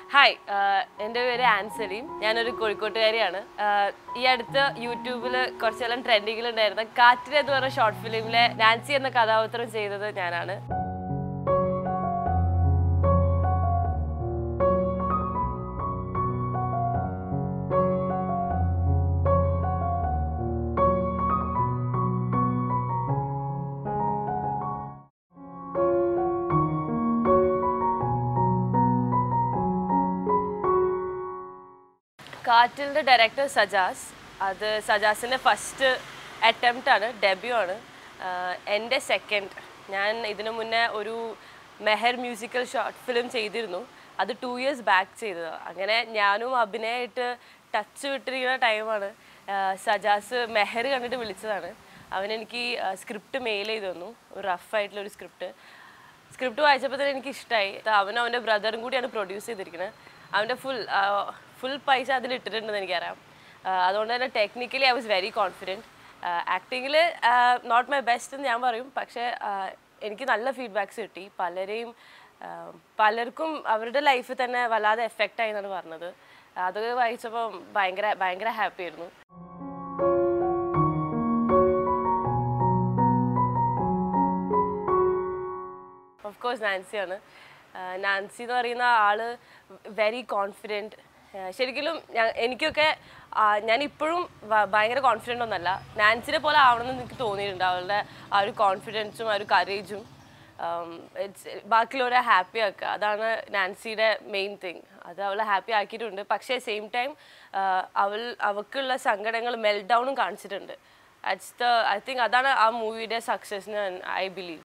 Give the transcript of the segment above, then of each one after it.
hi ആഹ് എൻ്റെ പേര് ആൻസലീം ഞാനൊരു കോഴിക്കോട്ടുകാരിയാണ് ആഹ് ഈ അടുത്ത് യൂട്യൂബിൽ കുറച്ചെല്ലാം ട്രെൻഡിങ്ങിലുണ്ടായിരുന്ന കാറ്റിൽ എന്ന് പറഞ്ഞ ഷോർട്ട് ഫിലിമിലെ നാൻസി എന്ന കഥാപാത്രം ചെയ്തത് ഞാനാണ് കാറ്റിലിൻ്റെ ഡയറക്ടർ സജാസ് അത് സജാസിൻ്റെ ഫസ്റ്റ് അറ്റംപ്റ്റ് ആണ് ഡെബ്യൂ ആണ് ആഹ് എൻ്റെ സെക്കൻഡ് ഞാൻ ഇതിനു മുന്നേ ഒരു മെഹർ മ്യൂസിക്കൽ ഷോർട്ട് ഫിലിം ചെയ്തിരുന്നു അത് ടു ഇയേഴ്സ് ബാക്ക് ചെയ്തതാണ് അങ്ങനെ ഞാനും അഭിനയമായിട്ട് ടച്ച് വിട്ടിരിക്കുന്ന ടൈമാണ് സജാസ് മെഹർ കണ്ടിട്ട് വിളിച്ചതാണ് അവൻ എനിക്ക് സ്ക്രിപ്റ്റ് മെയിൽ ചെയ്ത് തന്നു ഒരു റഫായിട്ടുള്ള ഒരു സ്ക്രിപ്റ്റ് സ്ക്രിപ്റ്റ് വായിച്ചപ്പോൾ തന്നെ എനിക്ക് ഇഷ്ടമായി അവനും അവൻ്റെ ബ്രദറും കൂടിയാണ് പ്രൊഡ്യൂസ് ചെയ്തിരിക്കുന്നത് അവൻ്റെ ഫുൾ ഫുൾ പൈസ അതിൽ ഇട്ടിട്ടുണ്ടെന്ന് എനിക്കറിയാം ആ, അതുകൊണ്ട് തന്നെ technically I was very confident ആക്ടിങ്ങിൽ നോട്ട് മൈ ബെസ്റ്റ് എന്ന് ഞാൻ പറയും പക്ഷേ ആ, എനിക്ക് നല്ല ഫീഡ്ബാക്ക്സ് കിട്ടി പലരെയും ആ, പലർക്കും അവരുടെ ലൈഫിൽ തന്നെ വല്ലാതെ എഫക്റ്റ് ആയി എന്നാണ് പറഞ്ഞത് അതൊക്കെ വായിച്ചപ്പോൾ ഭയങ്കര ഭയങ്കര ഹാപ്പി ആയിരുന്നു ഓഫ് കോഴ്സ് നാൻസിയാണ് ആഹ് നാൻസി എന്ന് പറയുന്ന ആള് വെരി കോൺഫിഡൻറ്റ് ശരിക്കും ഞാൻ എനിക്കൊക്കെ ആഹ് ഞാൻ ഇപ്പോഴും വ- ഭയങ്കര കോൺഫിഡൻ്റ് ഒന്നല്ല നാൻസിനെ പോലെ ആവണമെന്ന് എനിക്ക് തോന്നിയിട്ടുണ്ട് അവളുടെ ആ ഒരു കോൺഫിഡൻസും ആ ഒരു കറേജും ഇറ്റ്സ് ബാക്കിയുള്ളവരെ ഹാപ്പി ആക്കുക അതാണ് നാൻസിയുടെ മെയിൻ തിങ് അത് അവളെ ഹാപ്പി ആക്കിയിട്ടുണ്ട് പക്ഷേ സെയിം ടൈം അവൾ അവൾക്കുള്ള സങ്കടങ്ങൾ മെൽ ഡൗണും കാണിച്ചിട്ടുണ്ട് അറ്റ്സ് ദ ഐ തിങ്ക് അതാണ് ആ മൂവിയുടെ സക്സസിന് ഐ ബിലീവ്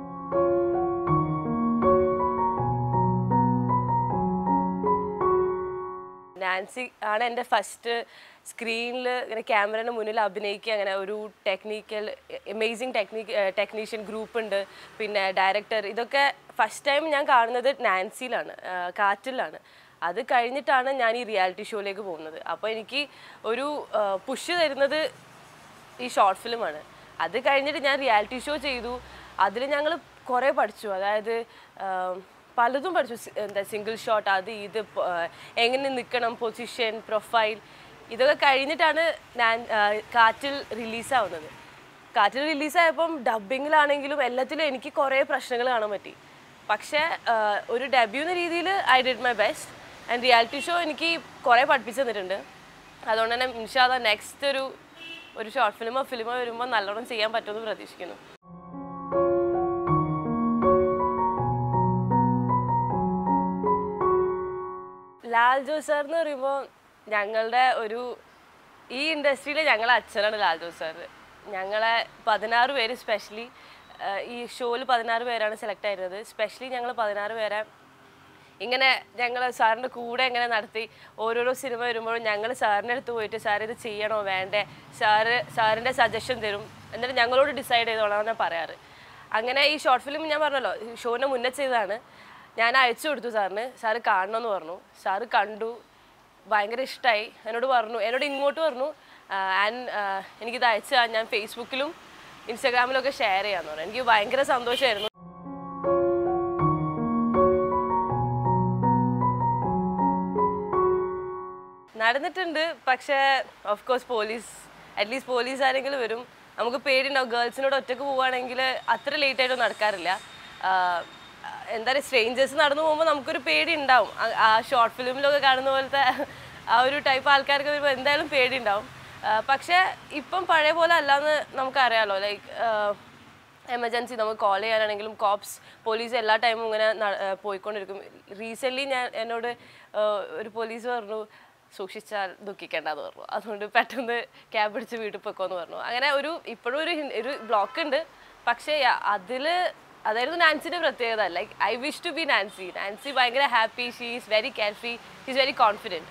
നാൻസി ആണ് എൻ്റെ ഫസ്റ്റ് സ്ക്രീനിൽ ഇങ്ങനെ ക്യാമറയുടെ മുന്നിൽ അഭിനയിക്കുക അങ്ങനെ ഒരു technical amazing technique technician group ഉണ്ട് പിന്നെ ഡയറക്ടർ ഇതൊക്കെ ഫസ്റ്റ് ടൈം ഞാൻ കാണുന്നത് നാൻസിയിലാണ് ആ, കാറ്റിലാണ് അത് കഴിഞ്ഞിട്ടാണ് ഞാൻ ഈ റിയാലിറ്റി ഷോയിലേക്ക് പോകുന്നത് അപ്പോൾ എനിക്ക് ഒരു പുഷ് തരുന്നത് ഈ ഷോർട്ട് ഫിലിമാണ് അത് കഴിഞ്ഞിട്ട് ഞാൻ റിയാലിറ്റി ഷോ ചെയ്തു അതിൽ ഞങ്ങൾ കുറേ പഠിച്ചു അതായത് ആം, പലതും പഠിച്ചു സി- എന്താ സിംഗിൾ ഷോട്ട് അത് ഇത് പ- ആ, എങ്ങനെ നിൽക്കണം പൊസിഷൻ പ്രൊഫൈൽ ഇതൊക്കെ കഴിഞ്ഞിട്ടാണ് ഞാൻ ആ, കാറ്റിൽ റിലീസാവുന്നത് കാറ്റിൽ റിലീസായപ്പം ഡബിങ്ങിലാണെങ്കിലും എല്ലാത്തിലും എനിക്ക് കുറേ പ്രശ്നങ്ങൾ കാണാൻ പറ്റി പക്ഷേ ആ, ഒരു ഡെബ്യൂ എന്ന രീതിയിൽ I did my best and reality show എനിക്ക് കുറേ പഠിപ്പിച്ചു തന്നിട്ടുണ്ട് അതുകൊണ്ട് തന്നെ ഇൻഷാല്ല നെക്സ്റ്റ് ഒരു ഒരു ഷോർട്ട് ഫിലിമോ ഫിലിമോ വരുമ്പോൾ നല്ലോണം ചെയ്യാൻ പറ്റുമെന്ന് പ്രതീക്ഷിക്കുന്നു ലാൽ ജോസ് സാർ എന്ന് പറയുമ്പോൾ ഞങ്ങളുടെ ഒരു ഈ ഇൻഡസ്ട്രിയിൽ ഞങ്ങളെ അച്ഛനാണ് ലാൽ ജോസ് സാർ ഞങ്ങളെ പതിനാറ് പേര് സ്പെഷ്യലി ഈ ഷോയിൽ പതിനാറ് പേരാണ് സെലക്ട് ആയിരുന്നത് സ്പെഷ്യലി ഞങ്ങൾ പതിനാറ് പേരെ ഇങ്ങനെ ഞങ്ങൾ സാറിൻ്റെ കൂടെ ഇങ്ങനെ നടത്തി ഓരോരോ സിനിമ വരുമ്പോഴും ഞങ്ങൾ സാറിൻ്റെ അടുത്ത് പോയിട്ട് സാർ ഇത് ചെയ്യണോ വേണ്ടേ സാറ് സാറിൻ്റെ സജഷൻ തരും എന്നിട്ട് ഞങ്ങളോട് ഡിസൈഡ് ചെയ്തോളാം ഞാൻ പറയാറ് അങ്ങനെ ഈ ഷോർട്ട് ഫിലിം ഞാൻ പറഞ്ഞല്ലോ ഷോവിന് മുന്നേ ചെയ്തതാണ് ഞാൻ അയച്ചു കൊടുത്തു സാറിന് സാറ് കാണണമെന്ന് പറഞ്ഞു സാറ് കണ്ടു ഭയങ്കര ഇഷ്ടമായി എന്നോട് പറഞ്ഞു എന്നോട് ഇങ്ങോട്ട് പറഞ്ഞു ആൻഡ് എനിക്കിത് അയച്ചാൽ ഞാൻ ഫേസ്ബുക്കിലും ഇൻസ്റ്റാഗ്രാമിലൊക്കെ ഷെയർ ചെയ്യാമെന്ന് പറഞ്ഞു എനിക്ക് ഭയങ്കര സന്തോഷമായിരുന്നു നടന്നിട്ടുണ്ട് പക്ഷേ of course police at least police ആരെങ്കിലും വരും നമുക്ക് പേടിയുണ്ടാവും ഗേൾസിനോട് ഒറ്റക്ക് പോവുകയാണെങ്കിൽ അത്ര ലേറ്റ് ആയിട്ടൊന്നും നടക്കാറില്ല ആഹ് എന്താ പറയുക സ്ട്രേഞ്ചേഴ്സ് നടന്നു പോകുമ്പോൾ നമുക്കൊരു പേടി ഉണ്ടാവും ആ- ആ ഷോർട്ട് ഫിലിമിലൊക്കെ കാണുന്ന പോലത്തെ ആ ഒരു ടൈപ്പ് ആൾക്കാർക്ക് വരുമ്പോൾ എന്തായാലും പേടി ഉണ്ടാവും ആഹ് പക്ഷേ ഇപ്പം പഴയ പോലെ അല്ലാന്ന് നമുക്കറിയാലോ ലൈക്ക് എമർജൻസി നമുക്ക് കോൾ ചെയ്യാനാണെങ്കിലും കോപ്സ് പോലീസ് എല്ലാ ടൈമും ഇങ്ങനെ ന- ഏർ പോയിക്കൊണ്ടിരിക്കും റീസെൻ്റ്ലി ഞാൻ എന്നോട് ഏർ ഒരു പോലീസ് പറഞ്ഞു സൂക്ഷിച്ചാൽ ദുഃഖിക്കേണ്ടെന്ന് പറഞ്ഞു അതുകൊണ്ട് പെട്ടെന്ന് ക്യാബ് പിടിച്ച് വീട്ടിൽ പൊക്കോന്ന് പറഞ്ഞു അങ്ങനെ ഒരു ഇപ്പോഴും ഒരു ഹിൻ- ഒരു ബ്ലോക്ക് ഉണ്ട് പക്ഷേ അതിൽ അതായിരുന്നു നാൻസിൻ്റെ പ്രത്യേകത like I wish to be Nancy Nancy ഭയങ്കര happy she is very carefree she is very confident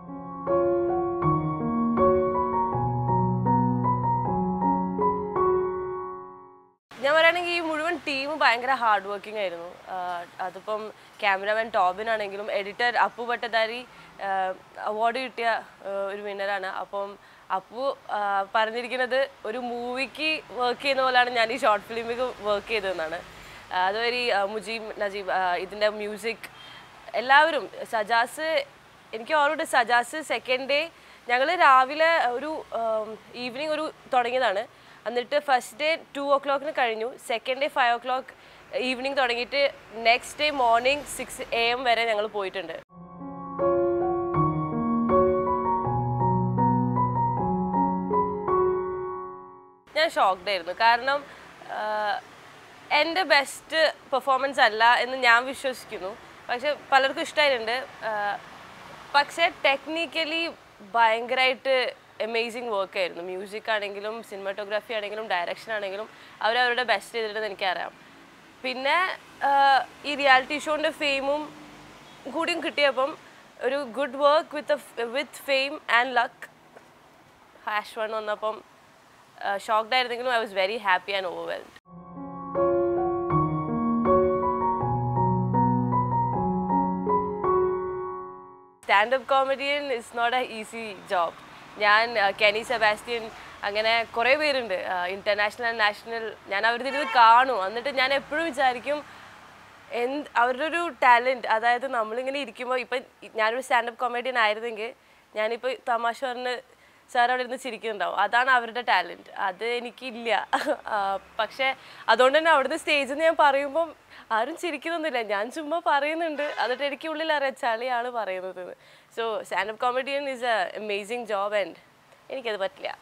ഞാൻ പറയുകയാണെങ്കിൽ ഈ മുഴുവൻ ടീം ഭയങ്കര ഹാർഡ് വർക്കിംഗ് ആയിരുന്നു ആഹ് അതിപ്പം ക്യാമറമാൻ ടോബിൻ ആണെങ്കിലും എഡിറ്റർ അപ്പു ഭട്ടധാരി അവാർഡ് കിട്ടിയ ആഹ് ഒരു വിന്നറാണ് അപ്പം അപ്പു ആഹ് പറഞ്ഞിരിക്കുന്നത് ഒരു മൂവിക്ക് വർക്ക് ചെയ്യുന്ന പോലെയാണ് ഞാൻ ഈ ഷോർട്ട് ഫിലിമിക്ക് വർക്ക് ചെയ്തതെന്നാണ് അതുവരെ മുജീബ് നജീബ് ആഹ് ഇതിൻ്റെ മ്യൂസിക് എല്ലാവരും സജാസ് എനിക്ക് ഓർമ്മയുണ്ട് സജാസ് സെക്കൻഡ് ഡേ ഞങ്ങൾ രാവിലെ ഒരു ഈവനിങ് ഒരു തുടങ്ങിയതാണ് എന്നിട്ട് ഫസ്റ്റ് ഡേ ടു ഓ ക്ലോക്കിന് കഴിഞ്ഞു second day five o'clock evening തുടങ്ങിയിട്ട് next day morning six A M വരെ ഞങ്ങൾ പോയിട്ടുണ്ട് ഞാൻ ഷോക്ക്ഡ് ആയിരുന്നു കാരണം ആഹ്, എൻ്റെ ബെസ്റ്റ് പെർഫോമൻസ് അല്ല എന്ന് ഞാൻ വിശ്വസിക്കുന്നു പക്ഷെ പലർക്കും ഇഷ്ടമായിട്ടുണ്ട് ആഹ്, പക്ഷേ ടെക്നിക്കലി ഭയങ്കരമായിട്ട് അമേസിങ് വർക്ക് ആയിരുന്നു മ്യൂസിക് ആണെങ്കിലും സിനിമാറ്റോഗ്രാഫി ആണെങ്കിലും ഡയറക്ഷൻ ആണെങ്കിലും അവരവരുടെ ബെസ്റ്റ് ചെയ്തിട്ടുണ്ടെന്ന് എനിക്കറിയാം പിന്നെ ആഹ്, ഈ റിയാലിറ്റി ഷോൻ്റെ ഫെയിമും കൂടിയും കിട്ടിയപ്പം ഒരു good work with with fame and luck hash one വന്നപ്പം ഷോക്ക്ഡ് ആയിരുന്നെങ്കിലും I was very happy and overwhelmed standup comedian is not a easy job ഞാൻ കെനി സെബാസ്റ്റ്യൻ അങ്ങനെ കുറേ പേരുണ്ട് ഇൻ്റർനാഷണൽ ആൻഡ് നാഷണൽ ഞാൻ അവരുടെ ഇരുന്ന് കാണും എന്നിട്ട് ഞാൻ എപ്പോഴും വിചാരിക്കും എന്ത് അവരുടെ ഒരു ടാലൻറ്റ് അതായത് നമ്മളിങ്ങനെ ഇരിക്കുമ്പോൾ ഇപ്പം ഞാനൊരു സ്റ്റാൻഡപ്പ് കോമഡിയൻ ആയിരുന്നെങ്കിൽ ഞാനിപ്പോൾ തമാശ പറഞ്ഞ് സാർ അവിടെ ഇരുന്ന് ചിരിക്കുന്നുണ്ടാവും അതാണ് അവരുടെ ടാലൻറ്റ് അത് എനിക്കില്ല ആ, പക്ഷേ അതുകൊണ്ട് തന്നെ അവിടുന്ന് സ്റ്റേജിൽ നിന്ന് ഞാൻ പറയുമ്പം ആരും ചിരിക്കുന്നൊന്നുമില്ല ഞാൻ ചുമ്മാ പറയുന്നുണ്ട് എന്നിട്ട് എനിക്ക് ഉള്ളിൽ അറിയാം ചളിയാണ് പറയുന്നത് so standup comedian is a amazing job and എനിക്കത് പറ്റില്ല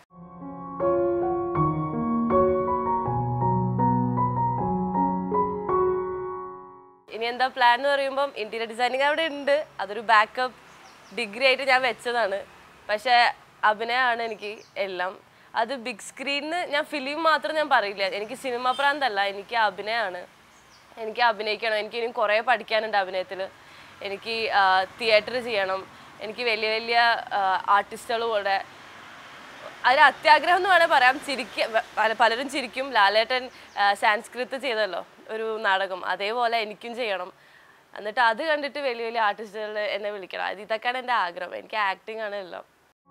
ഇനി എന്താ പ്ലാൻ എന്ന് പറയുമ്പം ഇന്റീരിയർ ഡിസൈനിങ് അവിടെ ഉണ്ട് അതൊരു ബാക്കപ്പ് ഡിഗ്രി ആയിട്ട് ഞാൻ വെച്ചതാണ് പക്ഷേ അഭിനയമാണ് എനിക്ക് എല്ലാം അത് ബിഗ് സ്ക്രീനിന് ഞാൻ ഫിലിം മാത്രം ഞാൻ പറയില്ല എനിക്ക് സിനിമ പ്രാന്തല്ല എനിക്ക് അഭിനയമാണ് എനിക്ക് അഭിനയിക്കണം എനിക്ക് ഇനിയും കുറേ പഠിക്കാനുണ്ട് അഭിനയത്തിൽ എനിക്ക് തിയേറ്റർ ചെയ്യണം എനിക്ക് വലിയ വലിയ ആർട്ടിസ്റ്റുകൾ കൂടെ അതിന് അത്യാഗ്രഹം എന്ന് വേണേൽ പറയാം ചിരിക്ക പല- പലരും ചിരിക്കും ലാലേട്ടൻ ആ, സാൻസ്ക്രിത്ത് ചെയ്തല്ലോ ഒരു നാടകം അതേപോലെ എനിക്കും ചെയ്യണം എന്നിട്ട് അത് കണ്ടിട്ട് വലിയ വലിയ ആർട്ടിസ്റ്റുകൾ എന്നെ വിളിക്കണം അത് ഇതൊക്കെയാണ് എൻ്റെ ആഗ്രഹം എനിക്ക് ആക്ടിങ് ആണ് എല്ലാം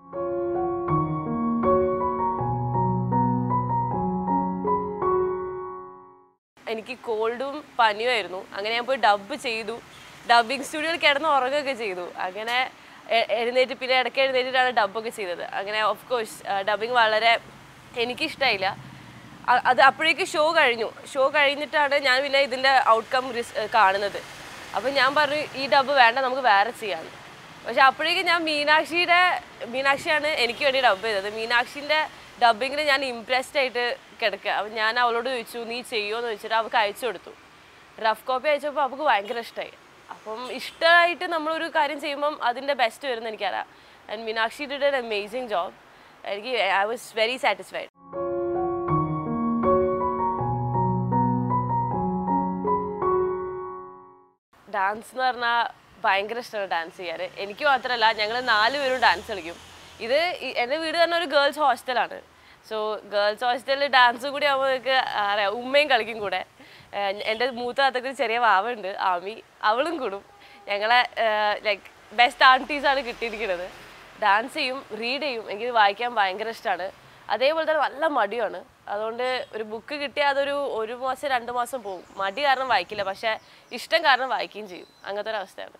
എനിക്ക് കോൾഡും പനിയുമായിരുന്നു അങ്ങനെ ഞാൻ പോയി ഡബ് ചെയ്തു ഡബിങ് സ്റ്റുഡിയോയിൽ കിടന്ന് ഉറങ്ങുകയൊക്കെ ചെയ്തു അങ്ങനെ എ- എഴുന്നേറ്റ് പിന്നെ ഇടയ്ക്ക് എഴുന്നേറ്റിട്ടാണ് ഡബൊക്കെ ചെയ്തത് അങ്ങനെ ഓഫ് കോഴ്സ് ഡബിങ് വളരെ എനിക്കിഷ്ടമായില്ല അ- അത് അപ്പോഴേക്ക് ഷോ കഴിഞ്ഞു ഷോ കഴിഞ്ഞിട്ടാണ് ഞാൻ പിന്നെ ഇതിൻ്റെ ഔട്ട്കം കാണുന്നത് അപ്പം ഞാൻ പറഞ്ഞു ഈ ഡബ് വേണ്ട നമുക്ക് വേറെ ചെയ്യാം പക്ഷെ അപ്പോഴേക്കും ഞാൻ മീനാക്ഷിയുടെ മീനാക്ഷിയാണ് എനിക്ക് വേണ്ടി ഡബ് ചെയ്തത് മീനാക്ഷിൻ്റെ ഡബിങ്ങിന് ഞാൻ ഇംപ്രസ്ഡ് ആയിട്ട് കിടക്കുക അപ്പം ഞാൻ അവളോട് ചോദിച്ചു നീ ചെയ്യുമോ എന്ന് ചോദിച്ചിട്ട് അവൾക്ക് അയച്ചു കൊടുത്തു റഫ് കോപ്പി അയച്ചപ്പോൾ അവൾക്ക് ഭയങ്കര ഇഷ്ടമായി അപ്പം ഇഷ്ടമായിട്ട് നമ്മളൊരു കാര്യം ചെയ്യുമ്പം അതിൻ്റെ ബെസ്റ്റ് വരുമെന്ന് എനിക്കറിയാം and Meenakshi did an amazing job എനിക്ക് I was very satisfied dance എന്ന് പറഞ്ഞാൽ ഭയങ്കര ഇഷ്ടമാണ് ഡാൻസ് ചെയ്യാൻ എനിക്ക് മാത്രമല്ല ഞങ്ങൾ നാല് പേരും ഡാൻസ് കളിക്കും ഇത് ഈ- എൻ്റെ വീട് തന്നെ ഒരു ഗേൾസ് ഹോസ്റ്റലാണ് സോ ഗേൾസ് ഹോസ്റ്റലിൽ ഡാൻസ് കൂടി ആകുമ്പോൾ നിങ്ങൾക്ക് അറിയാം ഉമ്മയും കളിക്കും കൂടെ ഏഹ് എൻ്റെ മൂത്ത താത്തക്ക് ഒരു ചെറിയ വാവുണ്ട് ആമി അവളും കൂടും ഞങ്ങളെ ലൈക്ക് ബെസ്റ്റ് ആർട്ടീസാണ് കിട്ടിയിരിക്കുന്നത് ഡാൻസ് ചെയ്യും റീഡ് ചെയ്യും എനിക്ക് വായിക്കാൻ ഭയങ്കര ഇഷ്ടമാണ് അതേപോലെ തന്നെ നല്ല മടിയാണ് അതുകൊണ്ട് ഒരു ബുക്ക് കിട്ടിയാൽ അതൊരു ഒരു മാസം രണ്ട് മാസം പോകും മടി കാരണം വായിക്കില്ല പക്ഷേ ഇഷ്ടം കാരണം വായിക്കുകയും ചെയ്യും അങ്ങനത്തെ ഒരു അവസ്ഥയാണ്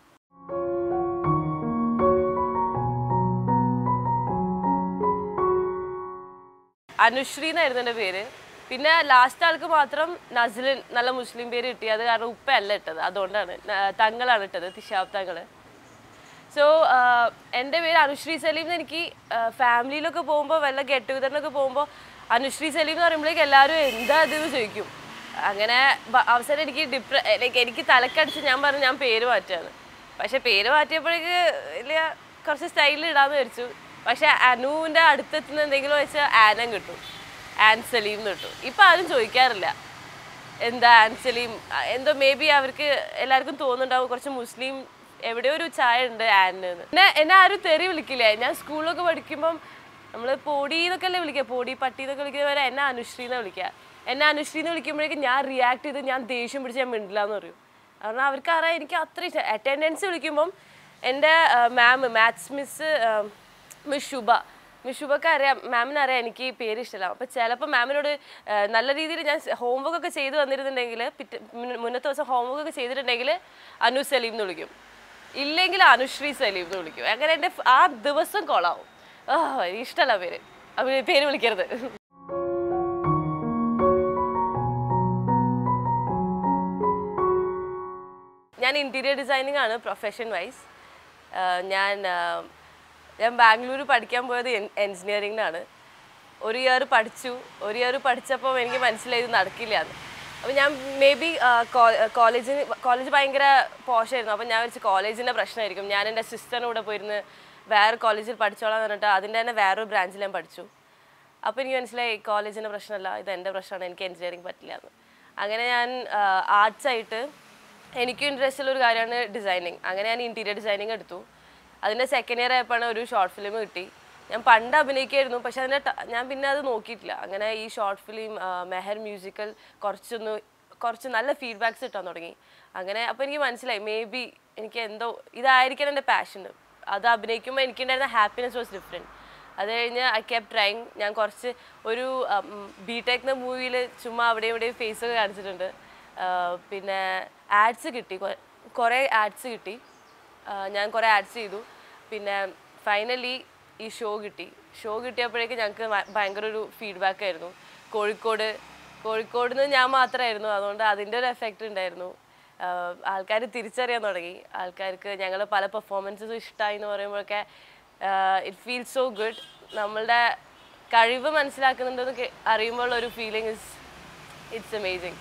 അനുശ്രീ എന്നായിരുന്നു എൻ്റെ പേര് പിന്നെ ലാസ്റ്റ് ആൾക്ക് മാത്രം നസ്ലിൻ നല്ല മുസ്ലിം പേര് കിട്ടി അത് കാരണം ഉപ്പയല്ല ഇട്ടത് അതുകൊണ്ടാണ് ന- തങ്ങളാണ് ഇട്ടത് തിഷാബ് തങ്ങള് സോ എൻ്റെ പേര് അനുശ്രീ സലീം എന്ന് എനിക്ക് ഫാമിലിയിലൊക്കെ പോകുമ്പോൾ വല്ല ഗെറ്റ് ടുഗദറിനൊക്കെ പോകുമ്പോൾ അനുശ്രീ സലീം എന്ന് പറയുമ്പോഴേക്ക് എല്ലാവരും എന്താ ഇത് എന്ന് ചോദിക്കും അങ്ങനെ ബ- അവസാനം എനിക്ക് ഡിപ്ര ലൈക്ക് എനിക്ക് തലക്കടിച്ച് ഞാൻ പറഞ്ഞു ഞാൻ പേര് മാറ്റുകയാണ് പക്ഷെ പേര് മാറ്റിയപ്പോഴേക്ക് വലിയ കുറച്ച് സ്റ്റൈലിൽ ഇടാന്ന് വിചാരിച്ചു പക്ഷെ അനുവിൻ്റെ അടുത്തെത്തുന്ന എന്തെങ്കിലും വെച്ചാൽ ആനം കിട്ടും ആൻ സലീം എന്ന് കിട്ടും ഇപ്പം ആരും ചോദിക്കാറില്ല എന്താ ആൻസലിയും അഹ് എന്തോ മേ ബി അവർക്ക് എല്ലാവർക്കും തോന്നുന്നുണ്ടാവും കുറച്ച് മുസ്ലിം എവിടെയോ ഒരു ചായ ഉണ്ട് ആനിന് എന്നെ എന്നെ ആരും തെറി വിളിക്കില്ലേ ഞാൻ സ്കൂളിലൊക്കെ പഠിക്കുമ്പം നമ്മൾ പൊടി എന്നൊക്കെ അല്ലേ വിളിക്കുക പൊടി പട്ടി എന്നൊക്കെ വിളിക്കുന്നവരെ എന്നെ അനുശ്രീ എന്ന് വിളിക്കുക എന്നെ അനുശ്രീ എന്ന് വിളിക്കുമ്പോഴേക്കും ഞാൻ റിയാക്ട് ചെയ്ത് ഞാൻ ദേഷ്യം പിടിച്ച് ഞാൻ മിണ്ടില്ല എന്ന് പറയും കാരണം അവർക്ക് അറിയാം എനിക്ക് അത്ര ഇഷ്ടം അറ്റൻഡൻസ് വിളിക്കുമ്പം എൻ്റെ ma'am maths miss miss Shubha മിഷുബൊക്കെ അറിയാം മാമിന് അറിയാം എനിക്ക് ഈ പേര് ഇഷ്ടമല്ല അപ്പോൾ ചിലപ്പോൾ മാമിനോട് ആ, നല്ല രീതിയിൽ ഞാൻ ഹോംവർക്ക് ഒക്കെ ചെയ്ത് വന്നിരുന്നുണ്ടെങ്കിൽ പിറ്റേ മുന്ന- മുന്നത്തെ ദിവസം ഹോംവർക്ക് ഒക്കെ ചെയ്തിട്ടുണ്ടെങ്കിൽ അനു സലീം എന്ന് വിളിക്കും ഇല്ലെങ്കിൽ അനുശ്രീ സലീം എന്ന് വിളിക്കും അങ്ങനെ എൻ്റെ ഫ്- ആ ദിവസം കൊളാവും ആ ഇഷ്ടമല്ല പേര് അവർ പേര് വിളിക്കരുത് ഞാൻ ഇൻറ്റീരിയർ ഡിസൈനിങ് ആണ് പ്രൊഫഷൻ വൈസ് ഞാൻ ആ, ഞാൻ ബാംഗ്ലൂർ പഠിക്കാൻ പോയത് എൻജിനീയറിങ്ങിനാണ് ഒരു ഇയർ പഠിച്ചു ഒരു ഇയർ പഠിച്ചപ്പോൾ എനിക്ക് മനസ്സിലായി ഇത് നടക്കില്ല എന്ന് അപ്പോൾ ഞാൻ മേ ബി കോളേജിന് കോളേജ് ഭയങ്കര പോഷായിരുന്നു അപ്പോൾ ഞാൻ വെച്ച് കോളേജിൻ്റെ പ്രശ്നമായിരിക്കും ഞാൻ എൻ്റെ സിസ്റ്ററിൻ്റെ കൂടെ പോയിരുന്ന് വേറെ കോളേജിൽ പഠിച്ചോളാം എന്ന് പറഞ്ഞിട്ട് അതിൻ്റെ തന്നെ വേറൊരു ബ്രാഞ്ചിൽ ഞാൻ പഠിച്ചു അപ്പോൾ എനിക്ക് മനസ്സിലായി കോളേജിൻ്റെ പ്രശ്നമല്ല ഇത് എൻ്റെ പ്രശ്നമാണ് എനിക്ക് എഞ്ചിനീയറിംഗ് പറ്റില്ല എന്ന് അങ്ങനെ ഞാൻ ആർട്സ് ആയിട്ട് എനിക്ക് ഇൻട്രസ്റ്റ് ഉള്ള ഒരു കാര്യമാണ് ഡിസൈനിങ് അങ്ങനെ ഞാൻ ഇൻറ്റീരിയർ ഡിസൈനിങ് എടുത്തു അതിൻ്റെ സെക്കൻഡ് ഇയർ ആയപ്പോഴാണ് ഒരു ഷോർട്ട് ഫിലിം കിട്ടി ഞാൻ പണ്ട് അഭിനയിക്കായിരുന്നു പക്ഷെ അതിൻ്റെ ട- ഞാൻ പിന്നെ അത് നോക്കിയിട്ടില്ല അങ്ങനെ ഈ ഷോർട്ട് ഫിലിം മെഹർ മ്യൂസിക്കൽ കുറച്ചൊന്ന് കുറച്ച് നല്ല ഫീഡ്ബാക്സ് കിട്ടാൻ തുടങ്ങി അങ്ങനെ അപ്പോൾ എനിക്ക് മനസ്സിലായി മേ ബി എനിക്ക് എന്തോ ഇതായിരിക്കണം എൻ്റെ പാഷൻ അത് അഭിനയിക്കുമ്പോൾ എനിക്കുണ്ടായിരുന്ന ഹാപ്പിനെസ് വാസ് ഡിഫറെൻറ്റ് അത് കഴിഞ്ഞ് ഐ ക്യാപ് ട്രൈങ് ഞാൻ കുറച്ച് ഒരു ബി ടെക്ന മൂവിയിൽ ചുമ്മാ അവിടെ ഇവിടെ ഫേസ് ഒക്കെ കാണിച്ചിട്ടുണ്ട് ആ, പിന്നെ ആഡ്സ് കിട്ടി കൊ- കുറേ ആഡ്സ് കിട്ടി ആ, ഞാൻ കുറേ ആഡ്സ് ചെയ്തു പിന്നെ ഫൈനലി ഈ ഷോ കിട്ടി ഷോ കിട്ടിയപ്പോഴേക്ക് ഞങ്ങൾക്ക് ഭയങ്കര ഒരു ഫീഡ്ബാക്ക് ആയിരുന്നു കോഴിക്കോട് കോഴിക്കോട് നിന്ന് ഞാൻ മാത്രമായിരുന്നു അതുകൊണ്ട് അതിൻ്റെ ഒരു എഫക്റ്റ് ഉണ്ടായിരുന്നു ആൾക്കാർ തിരിച്ചറിയാൻ തുടങ്ങി ആൾക്കാർക്ക് ഞങ്ങൾ പല പെർഫോമൻസസും ഇഷ്ടമായി എന്ന് പറയുമ്പോഴൊക്കെ ഇറ്റ് ഫീൽ സോ ഗുഡ് നമ്മളുടെ കഴിവ് മനസ്സിലാക്കുന്നുണ്ടെന്ന് കേ- അറിയുമ്പോൾ ഒരു ഫീലിംഗ് ഇസ് ഇറ്റ്സ് അമേസിങ്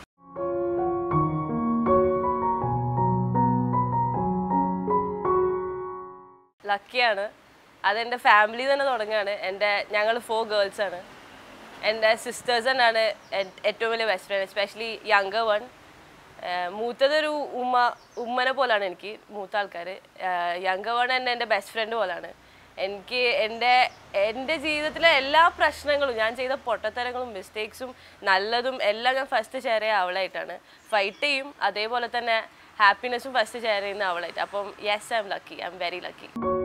ലക്കിയാണ് അതെൻ്റെ ഫാമിലി തന്നെ തുടങ്ങുകയാണ് എൻ്റെ ഞങ്ങൾ ഫോർ ഗേൾസ് ആണ് എൻ്റെ സിസ്റ്റേഴ്സ് തന്നെയാണ് എൻ- ഏറ്റവും വലിയ best friend especially younger one മൂത്തതൊരു ഉമ്മ ഉമ്മനെ പോലാണ് എനിക്ക് മൂത്ത ആൾക്കാർ യങ്കർ വൺ തന്നെ എൻ്റെ ബെസ്റ്റ് ഫ്രണ്ട് പോലാണ് എനിക്ക് എൻ്റെ എൻ്റെ ജീവിതത്തിലെ എല്ലാ പ്രശ്നങ്ങളും ഞാൻ ചെയ്ത പൊട്ടത്തരങ്ങളും മിസ്റ്റേക്സും നല്ലതും എല്ലാം ഞാൻ ഫസ്റ്റ് ഷെയർ ചെയ്യുക അവളായിട്ടാണ് ഫൈറ്റ് ചെയ്യും അതേപോലെ തന്നെ ഹാപ്പിനെസ്സും ഫസ്റ്റ് ഷെയർ ചെയ്യുന്ന അവളായിട്ട് അപ്പം yes I'm lucky I'm very lucky